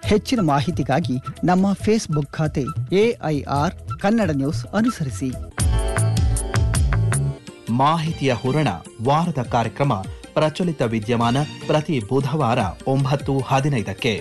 ಹೆಚ್ಚಿನ ಮಾಹಿತಿಗಾಗಿ ನಮ್ಮ ಫೇಸ್ಬುಕ್ ಖಾತೆ ಎಐಆರ್ ಕನ್ನಡ ನ್ಯೂಸ್ ಅನುಸರಿಸಿ ಮಾಹಿತಿಯ ಹೂರಣ ವಾರದ ಕಾರ್ಯಕ್ರಮ ಪ್ರಚಲಿತ ವಿದ್ಯಮಾನ ಪ್ರತಿ ಬುಧವಾರ ಒಂಬತ್ತು ಹದಿನೈದಕ್ಕೆ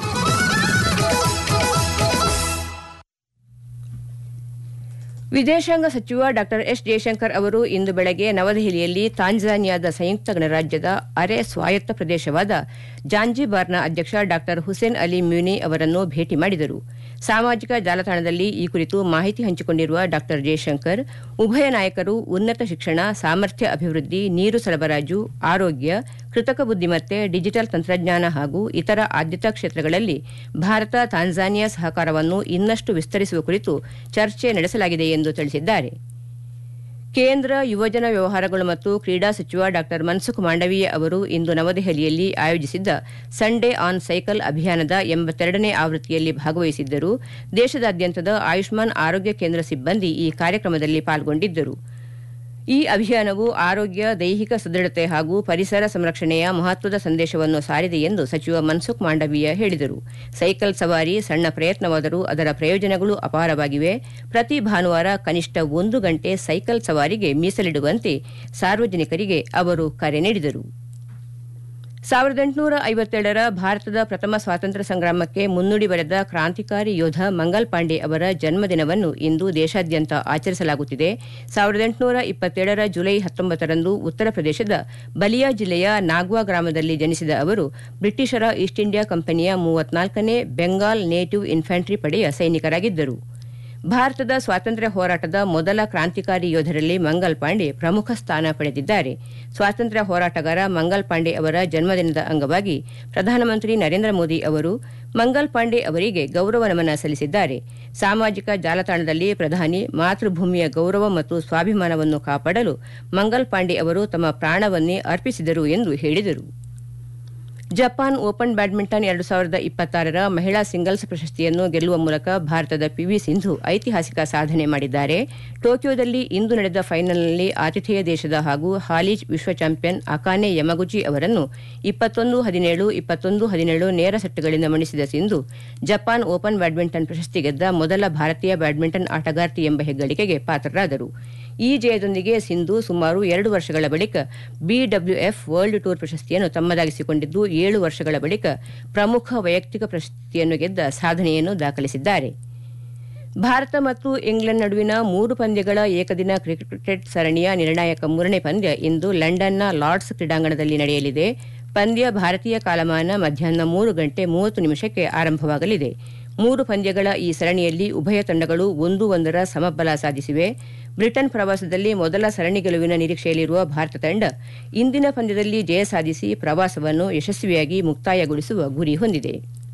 ವಿದೇಶಾಂಗ ಸಚಿವ ಡಾ ಎಸ್ ಜಯಶಂಕರ್ ಅವರು ಇಂದು ಬೆಳಗ್ಗೆ ನವದೆಹಲಿಯಲ್ಲಿ ತಾಂಜಾನಿಯಾದ ಸಂಯುಕ್ತ ಗಣರಾಜ್ಯದ ಅರೆ ಸ್ವಾಯತ್ತ ಪ್ರದೇಶವಾದ ಜಾಂಜಿಬಾರ್ನ ಅಧ್ಯಕ್ಷ ಡಾ ಹುಸೇನ್ ಅಲಿ ಮ್ಯೂನಿ ಅವರನ್ನು ಭೇಟಿ ಮಾಡಿದರು ಸಾಮಾಜಿಕ ಜಾಲತಾಣದಲ್ಲಿ ಈ ಕುರಿತು ಮಾಹಿತಿ ಹಂಚಿಕೊಂಡಿರುವ ಡಾ ಜಯಶಂಕರ್ ಉಭಯ ನಾಯಕರು ಉನ್ನತ ಶಿಕ್ಷಣ ಸಾಮರ್ಥ್ಯ ಅಭಿವೃದ್ಧಿ ನೀರು ಸರಬರಾಜು ಆರೋಗ್ಯ ಕೃತಕ ಬುದ್ದಿಮತ್ತೆ ಡಿಜಿಟಲ್ ತಂತ್ರಜ್ಞಾನ ಹಾಗೂ ಇತರ ಆದ್ಯತಾ ಕ್ಷೇತ್ರಗಳಲ್ಲಿ ಭಾರತ ತಾಂಜಾನಿಯಾ ಸಹಕಾರವನ್ನು ಇನ್ನಷ್ಟು ವಿಸ್ತರಿಸುವ ಕುರಿತು ಚರ್ಚೆ ನಡೆಸಲಾಗಿದೆ ಎಂದು ತಿಳಿಸಿದ್ದಾರೆ ಕೇಂದ್ರ ಯುವಜನ ವ್ಯವಹಾರಗಳು ಮತ್ತು ಕ್ರೀಡಾ ಸಚಿವ ಡಾ ಮನ್ಸುಖ್ ಮಾಂಡವೀಯ ಅವರು ಇಂದು ನವದೆಹಲಿಯಲ್ಲಿ ಆಯೋಜಿಸಿದ್ದ ಸಂಡೇ ಆನ್ ಸೈಕಲ್ ಅಭಿಯಾನದ ಎಂಬತ್ತೆರಡನೇ ಆವೃತ್ತಿಯಲ್ಲಿ ಭಾಗವಹಿಸಿದ್ದರು ದೇಶದಾದ್ಯಂತದ ಆಯುಷ್ಮಾನ್ ಆರೋಗ್ಯ ಕೇಂದ್ರ ಸಿಬ್ಬಂದಿ ಈ ಕಾರ್ಯಕ್ರಮದಲ್ಲಿ ಪಾಲ್ಗೊಂಡಿದ್ದರು ಈ ಅಭಿಯಾನವು ಆರೋಗ್ಯ ದೈಹಿಕ ಸದೃಢತೆ ಹಾಗೂ ಪರಿಸರ ಸಂರಕ್ಷಣೆಯ ಮಹತ್ವದ ಸಂದೇಶವನ್ನು ಸಾರಿದೆ ಎಂದು ಸಚಿವ ಮನ್ಸುಖ್ ಮಾಂಡವೀಯ ಹೇಳಿದರು ಸೈಕಲ್ ಸವಾರಿ ಸಣ್ಣ ಪ್ರಯತ್ನವಾದರೂ ಅದರ ಪ್ರಯೋಜನಗಳು ಅಪಾರವಾಗಿವೆ ಪ್ರತಿ ಭಾನುವಾರ ಕನಿಷ್ಠ ಒಂದು ಗಂಟೆ ಸೈಕಲ್ ಸವಾರಿಗೆ ಮೀಸಲಿಡುವಂತೆ ಸಾರ್ವಜನಿಕರಿಗೆ ಅವರು ಕರೆ ನೀಡಿದರು ಸಾವಿರದ ಎಂಟುನೂರ ಐವತ್ತೇಳರ ಭಾರತದ ಪ್ರಥಮ ಸ್ವಾತಂತ್ರ್ಯ ಸಂಗ್ರಾಮಕ್ಕೆ ಮುನ್ನುಡಿ ಬರೆದ ಕ್ರಾಂತಿಕಾರಿ ಯೋಧ ಮಂಗಲ್ ಪಾಂಡೆ ಅವರ ಜನ್ಮದಿನವನ್ನು ಇಂದು ದೇಶಾದ್ಯಂತ ಆಚರಿಸಲಾಗುತ್ತಿದೆ ಸಾವಿರದ ಎಂಟುನೂರ ಇಪ್ಪತ್ತೇಳರ ಜುಲೈ ಹತ್ತೊಂಬತ್ತರಂದು ಉತ್ತರ ಪ್ರದೇಶದ ಬಲಿಯಾ ಜಿಲ್ಲೆಯ ನಾಗ್ವಾ ಗ್ರಾಮದಲ್ಲಿ ಜನಿಸಿದ ಅವರು ಬ್ರಿಟಿಷರ ಈಸ್ಟ್ ಇಂಡಿಯಾ ಕಂಪನಿಯ ಮೂವತ್ನಾಲ್ಕನೇ ಬೆಂಗಾಲ್ ನೇಟಿವ್ ಇನ್ಫ್ಯಾಂಟ್ರಿ ಪಡೆಯ ಸೈನಿಕರಾಗಿದ್ದರು ಭಾರತದ ಸ್ವಾತಂತ್ರ್ಯ ಹೋರಾಟದ ಮೊದಲ ಕ್ರಾಂತಿಕಾರಿ ಯೋಧರಲ್ಲಿ ಮಂಗಲ್ ಪಾಂಡೆ ಪ್ರಮುಖ ಸ್ಥಾನ ಪಡೆದಿದ್ದಾರೆ ಸ್ವಾತಂತ್ರ್ಯ ಹೋರಾಟಗಾರ ಮಂಗಲ್ ಪಾಂಡೆ ಅವರ ಜನ್ಮದಿನದ ಅಂಗವಾಗಿ ಪ್ರಧಾನಮಂತ್ರಿ ನರೇಂದ್ರ ಮೋದಿ ಅವರು ಮಂಗಲ್ ಪಾಂಡೆ ಅವರಿಗೆ ಗೌರವ ನಮನ ಸಲ್ಲಿಸಿದ್ದಾರೆ ಸಾಮಾಜಿಕ ಜಾಲತಾಣದಲ್ಲಿ ಪ್ರಧಾನಿ ಮಾತೃಭೂಮಿಯ ಗೌರವ ಮತ್ತು ಸ್ವಾಭಿಮಾನವನ್ನು ಕಾಪಾಡಲು ಮಂಗಲ್ ಪಾಂಡೆ ಅವರು ತಮ್ಮ ಪ್ರಾಣವನ್ನೇ ಅರ್ಪಿಸಿದರು ಎಂದು ಹೇಳಿದರು ಜಪಾನ್ ಓಪನ್ ಬ್ಯಾಡ್ಮಿಂಟನ್ ಎರಡು ಸಾವಿರದ ಇಪ್ಪತ್ತಾರರ ಮಹಿಳಾ ಸಿಂಗಲ್ಸ್ ಪ್ರಶಸ್ತಿಯನ್ನು ಗೆಲ್ಲುವ ಮೂಲಕ ಭಾರತದ ಪಿವಿ ಸಿಂಧು ಐತಿಹಾಸಿಕ ಸಾಧನೆ ಮಾಡಿದ್ದಾರೆ ಟೋಕಿಯೋದಲ್ಲಿ ಇಂದು ನಡೆದ ಫೈನಲ್ನಲ್ಲಿ ಆತಿಥೇಯ ದೇಶದ ಹಾಗೂ ಹಾಲಿ ವಿಶ್ವ ಚಾಂಪಿಯನ್ ಅಕಾನೆ ಯಮಗುಚಿ ಅವರನ್ನು ಇಪ್ಪತ್ತೊಂದು ಹದಿನೇಳು ಇಪ್ಪತ್ತೊಂದು ಹದಿನೇಳು ನೇರ ಸೆಟ್ಗಳಿಂದ ಮಣಿಸಿದ ಸಿಂಧು ಜಪಾನ್ ಓಪನ್ ಬ್ಯಾಡ್ಮಿಂಟನ್ ಪ್ರಶಸ್ತಿ ಗೆದ್ದ ಮೊದಲ ಭಾರತೀಯ ಬ್ಯಾಡ್ಮಿಂಟನ್ ಆಟಗಾರ್ತಿ ಎಂಬ ಹೆಗ್ಗಳಿಕೆಗೆ ಪಾತ್ರರಾದರು ಈ ಜಯದೊಂದಿಗೆ ಸಿಂಧು ಸುಮಾರು ಎರಡು ವರ್ಷಗಳ ಬಳಿಕ ಬಿಡಬ್ಲ್ಯೂಎಫ್ ವರ್ಲ್ಡ್ ಟೂರ್ ಪ್ರಶಸ್ತಿಯನ್ನು ತಮ್ಮದಾಗಿಸಿಕೊಂಡಿದ್ದು ಏಳು ವರ್ಷಗಳ ಬಳಿಕ ಪ್ರಮುಖ ವೈಯಕ್ತಿಕ ಪ್ರಶಸ್ತಿಯನ್ನು ಗೆದ್ದ ಸಾಧನೆಯನ್ನು ದಾಖಲಿಸಿದ್ದಾರೆ ಭಾರತ ಮತ್ತು ಇಂಗ್ಲೆಂಡ್ ನಡುವಿನ ಮೂರು ಪಂದ್ಯಗಳ ಏಕದಿನ ಕ್ರಿಕೆಟ್ ಸರಣಿಯ ನಿರ್ಣಾಯಕ ಮೂರನೇ ಪಂದ್ಯ ಇಂದು ಲಂಡನ್ನ ಲಾರ್ಡ್ಸ್ ಕ್ರೀಡಾಂಗಣದಲ್ಲಿ ನಡೆಯಲಿದೆ ಪಂದ್ಯ ಭಾರತೀಯ ಕಾಲಮಾನ ಮಧ್ಯಾಹ್ನ ಮೂರು ಗಂಟೆ ಮೂವತ್ತು ನಿಮಿಷಕ್ಕೆ ಆರಂಭವಾಗಲಿದೆ ಮೂರು ಪಂದ್ಯಗಳ ಈ ಸರಣಿಯಲ್ಲಿ ಉಭಯ ತಂಡಗಳು ಒಂದು ಒಂದರ ಸಮಬಲ ಸಾಧಿಸಿವೆ ಬ್ರಿಟನ್ ಪ್ರವಾಸದಲ್ಲಿ ಮೊದಲ ಸರಣಿ ಗೆಲುವಿನ ನಿರೀಕ್ಷೆಯಲ್ಲಿರುವ ಭಾರತ ತಂಡ ಇಂದಿನ ಪಂದ್ಯದಲ್ಲಿ ಜಯ ಸಾಧಿಸಿ ಪ್ರವಾಸವನ್ನು ಯಶಸ್ವಿಯಾಗಿ ಮುಕ್ತಾಯಗೊಳಿಸುವ ಗುರಿ ಹೊಂದಿದೆ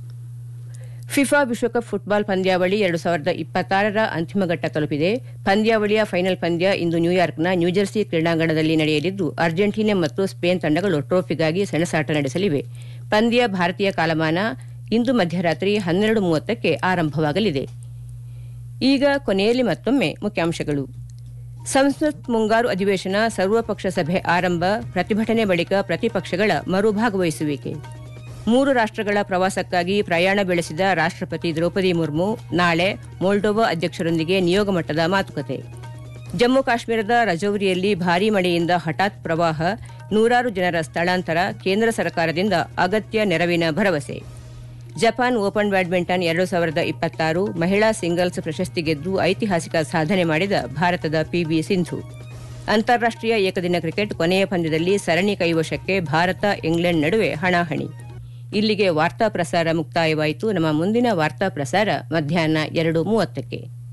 ಫಿಫಾ ವಿಶ್ವಕಪ್ ಫುಟ್ಬಾಲ್ ಪಂದ್ಯಾವಳಿ ಎರಡು ಸಾವಿರದ ಇಪ್ಪತ್ತಾರರ ಅಂತಿಮ ಘಟ್ಟ ತಲುಪಿದೆ ಪಂದ್ಯಾವಳಿಯ ಫೈನಲ್ ಪಂದ್ಯ ಇಂದು ನ್ಯೂಯಾರ್ಕ್ನ ನ್ಯೂಜೆರ್ಸಿ ಕ್ರೀಡಾಂಗಣದಲ್ಲಿ ನಡೆಯಲಿದ್ದು ಅರ್ಜೆಂಟೀನಾ ಮತ್ತು ಸ್ಪೇನ್ ತಂಡಗಳು ಟ್ರೋಫಿಗಾಗಿ ಸೆಣಸಾಟ ನಡೆಸಲಿವೆ ಪಂದ್ಯ ಭಾರತೀಯ ಕಾಲಮಾನ ಇಂದು ಮಧ್ಯರಾತ್ರಿ ಹನ್ನೆರಡು ಮೂವತ್ತಕ್ಕೆ ಆರಂಭವಾಗಲಿದೆ ಈಗ ಕೊನೆಯಲ್ಲಿ ಮತ್ತೊಮ್ಮೆ ಮುಖ್ಯಾಂಶಗಳು ಸಂಸತ್ ಮುಂಗಾರು ಅಧಿವೇಶನ ಸರ್ವಪಕ್ಷ ಸಭೆ ಆರಂಭ ಪ್ರತಿಭಟನೆ ಬಳಿಕ ಪ್ರತಿಪಕ್ಷಗಳ ಮರುಭಾಗವಹಿಸುವಿಕೆ ಮೂರು ರಾಷ್ಟ್ರಗಳ ಪ್ರವಾಸಕ್ಕಾಗಿ ಪ್ರಯಾಣ ಬೆಳೆಸಿದ ರಾಷ್ಟ್ರಪತಿ ದ್ರೌಪದಿ ಮುರ್ಮು ನಾಳೆ ಮೊಲ್ಡೋವಾ ಅಧ್ಯಕ್ಷರೊಂದಿಗೆ ನಿಯೋಗ ಮಟ್ಟದ ಮಾತುಕತೆ ಜಮ್ಮು ಕಾಶ್ಮೀರದ ರಜೌರಿಯಲ್ಲಿ ಭಾರೀ ಮಳೆಯಿಂದ ಹಠಾತ್ ಪ್ರವಾಹ ನೂರಾರು ಜನರ ಸ್ಥಳಾಂತರ ಕೇಂದ್ರ ಸರ್ಕಾರದಿಂದ ಅಗತ್ಯ ನೆರವಿನ ಭರವಸೆ ಜಪಾನ್ ಓಪನ್ ಬ್ಯಾಡ್ಮಿಂಟನ್ ಎರಡು ಸಾವಿರದ ಇಪ್ಪತ್ತಾರು ಮಹಿಳಾ ಸಿಂಗಲ್ಸ್ ಪ್ರಶಸ್ತಿ ಗೆದ್ದು ಐತಿಹಾಸಿಕ ಸಾಧನೆ ಮಾಡಿದ ಭಾರತದ ಪಿವಿ ಸಿಂಧು ಅಂತಾರಾಷ್ಟೀಯ ಏಕದಿನ ಕ್ರಿಕೆಟ್ ಕೊನೆಯ ಪಂದ್ಯದಲ್ಲಿ ಸರಣಿ ಕೈವಶಕ್ಕೆ ಭಾರತ ಇಂಗ್ಲೆಂಡ್ ನಡುವೆ ಹಣಾಹಣಿ ಇಲ್ಲಿಗೆ ವಾರ್ತಾ ಪ್ರಸಾರ ಮುಕ್ತಾಯವಾಯಿತು ನಮ್ಮ ಮುಂದಿನ ವಾರ್ತಾ ಪ್ರಸಾರ ಮಧ್ಯಾಹ್ನ ಎರಡು ಮೂವತ್ತಕ್ಕೆ